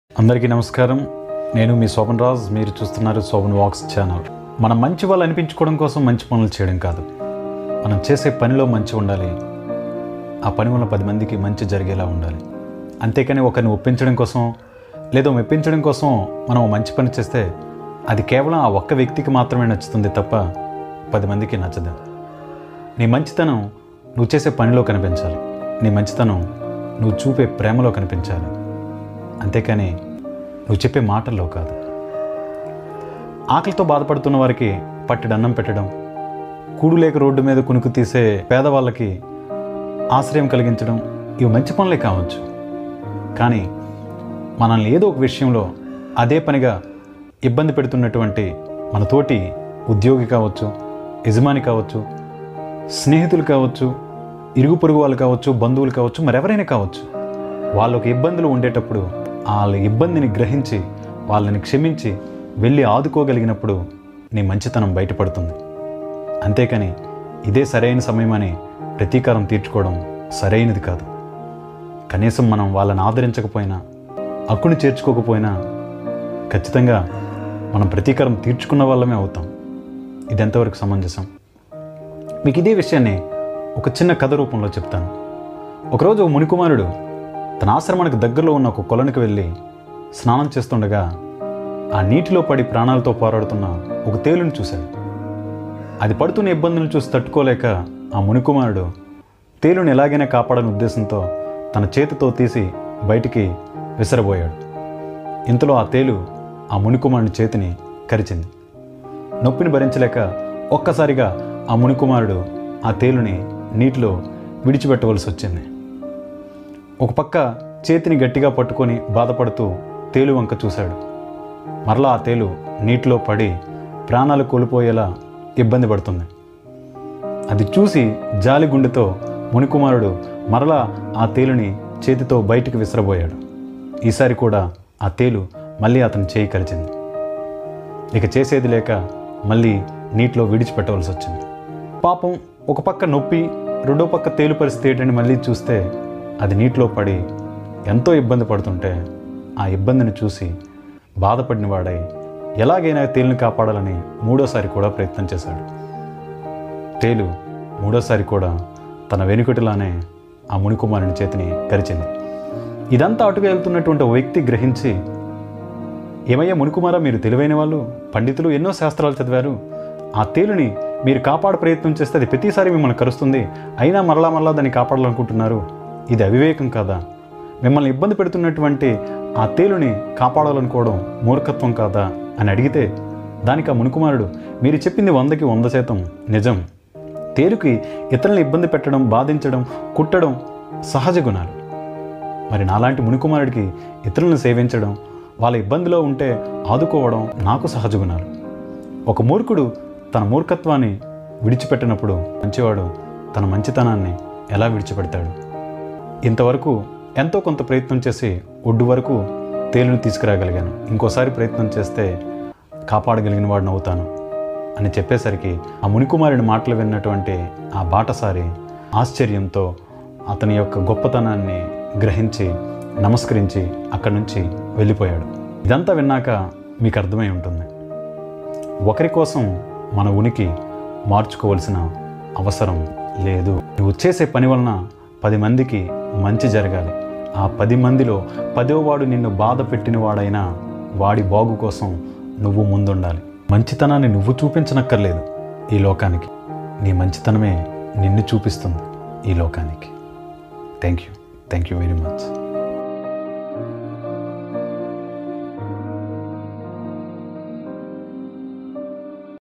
అందరికీ నమస్కారం నేను మీ శోభన్ రాజ్ మీరు చూస్తున్నారు శోభన్ వాక్స్ ఛానల్ మనం మంచి వాళ్ళు అనిపించుకోవడం కోసం మంచి పనులు చేయడం కాదు మనం చేసే పనిలో మంచి ఉండాలి ఆ పని వల్ల పది మందికి మంచి జరిగేలా ఉండాలి అంతేకాని ఒకరిని ఒప్పించడం కోసం లేదా మెప్పించడం కోసం మనం ఓ మంచి పని చేస్తే అది కేవలం ఆ ఒక్క వ్యక్తికి మాత్రమే నచ్చుతుంది తప్ప పది మందికి నచ్చదు నీ మంచితనం నువ్వు చేసే పనిలో కనిపించాలి నీ మంచితనం నువ్వు చూపే ప్రేమలో కనిపించాలి అంతేకాని నువ్వు చెప్పే మాటల్లో కాదు ఆకలితో బాధపడుతున్న వారికి పట్టెడు అన్నం పెట్టడం కూడు లేక రోడ్డు మీద కునుకు తీసే పేదవాళ్ళకి ఆశ్రయం కలిగించడం ఇవి మంచి పనులే కావచ్చు కానీ మనల్ని ఏదో ఒక విషయంలో అదే పనిగా ఇబ్బంది పెడుతున్నటువంటి మన తోటి ఉద్యోగి కావచ్చు యజమాని కావచ్చు స్నేహితులు కావచ్చు ఇరుగు పొరుగు వాళ్ళు కావచ్చు బంధువులు కావచ్చు మరెవరైనా కావచ్చు వాళ్ళకు ఇబ్బందులు ఉండేటప్పుడు వాళ్ళ ఇబ్బందిని గ్రహించి వాళ్ళని క్షమించి వెళ్ళి ఆదుకోగలిగినప్పుడు నీ మంచితనం బయటపడుతుంది అంతేకాని ఇదే సరైన సమయమని ప్రతీకారం తీర్చుకోవడం సరైనది కాదు కనీసం మనం వాళ్ళని ఆదరించకపోయినా హక్కుని చేర్చుకోకపోయినా ఖచ్చితంగా మనం ప్రతీకారం తీర్చుకున్న వాళ్ళమే అవుతాం ఇది ఎంతవరకు సమంజసం మీకు ఇదే విషయాన్ని ఒక చిన్న కథ రూపంలో చెప్తాను ఒకరోజు ఓ మునికుమారుడు తన ఆశ్రమానికి దగ్గరలో ఉన్న ఒక కొలనికి వెళ్ళి స్నానం చేస్తుండగా ఆ నీటిలో పడి ప్రాణాలతో పోరాడుతున్న ఒక తేలుని చూశాడు అది పడుతున్న ఇబ్బందులను చూసి తట్టుకోలేక ఆ మునికుమారుడు తేలుని ఎలాగైనా కాపాడని ఉద్దేశంతో తన చేతితో తీసి బయటికి విసరబోయాడు ఇంతలో ఆ తేలు ఆ మునికుమారుని చేతిని కరిచింది నొప్పిని భరించలేక ఒక్కసారిగా ఆ మునికుమారుడు ఆ తేలుని నీటిలో విడిచిపెట్టవలసి వచ్చింది ఒక పక్క చేతిని గట్టిగా పట్టుకొని బాధపడుతూ తేలు వంక చూశాడు మరలా ఆ తేలు నీటిలో పడి ప్రాణాలు కోల్పోయేలా ఇబ్బంది పడుతుంది అది చూసి జాలి గుండెతో మునికుమారుడు మరలా ఆ తేలుని చేతితో బయటికి విసిరబోయాడు ఈసారి కూడా ఆ తేలు మళ్ళీ అతని చేయి కలిచింది ఇక చేసేది లేక మళ్ళీ నీటిలో విడిచిపెట్టవలసి వచ్చింది పాపం ఒక పక్క నొప్పి రెండో పక్క తేలు పరిస్థితి ఏంటని మళ్ళీ చూస్తే అది నీటిలో పడి ఎంతో ఇబ్బంది పడుతుంటే ఆ ఇబ్బందిని చూసి బాధపడిన వాడై ఎలాగైనా తేలుని కాపాడాలని మూడోసారి కూడా ప్రయత్నం చేశాడు తేలు మూడోసారి కూడా తన వెనుకటిలానే ఆ మునికుమారుని చేతిని కరిచింది ఇదంతా అటుగా వెళ్తున్నటువంటి ఓ వ్యక్తి గ్రహించి ఏమయ్యా మునికుమారా మీరు తెలివైన వాళ్ళు పండితులు ఎన్నో శాస్త్రాలు చదివారు ఆ తేలుని మీరు కాపాడ ప్రయత్నం చేస్తే అది ప్రతిసారి మిమ్మల్ని కరుస్తుంది అయినా మరలా మరలా దాన్ని కాపాడాలనుకుంటున్నారు ఇది అవివేకం కాదా మిమ్మల్ని ఇబ్బంది పెడుతున్నటువంటి ఆ తేలుని కాపాడాలనుకోవడం మూర్ఖత్వం కాదా అని అడిగితే దానికి ఆ మునికుమారుడు మీరు చెప్పింది వందకి వంద శాతం నిజం తేలుకి ఇతరులను ఇబ్బంది పెట్టడం బాధించడం కుట్టడం సహజ గుణాలు మరి నాలాంటి మునికుమారుడికి ఇతరులను సేవించడం వాళ్ళ ఇబ్బందిలో ఉంటే ఆదుకోవడం నాకు సహజ గుణాలు ఒక మూర్ఖుడు తన మూర్ఖత్వాన్ని విడిచిపెట్టినప్పుడు మంచివాడు తన మంచితనాన్ని ఎలా విడిచిపెడతాడు ఇంతవరకు ఎంతో కొంత ప్రయత్నం చేసి ఒడ్డు వరకు తేలుని తీసుకురాగలిగాను ఇంకోసారి ప్రయత్నం చేస్తే కాపాడగలిగిన వాడిని అవుతాను అని చెప్పేసరికి ఆ మునికుమారుని మాటలు విన్నటువంటి ఆ బాటసారి ఆశ్చర్యంతో అతని యొక్క గొప్పతనాన్ని గ్రహించి నమస్కరించి అక్కడి నుంచి వెళ్ళిపోయాడు ఇదంతా విన్నాక మీకు అర్థమై ఉంటుంది ఒకరి కోసం మన ఉనికి మార్చుకోవాల్సిన అవసరం లేదు నువ్వు చేసే పని వలన పది మందికి మంచి జరగాలి ఆ పది మందిలో పదో వాడు నిన్ను బాధ పెట్టిన వాడైనా వాడి బాగు కోసం నువ్వు ముందుండాలి మంచితనాన్ని నువ్వు చూపించనక్కర్లేదు ఈ లోకానికి నీ మంచితనమే నిన్ను చూపిస్తుంది ఈ లోకానికి thank you thank you very much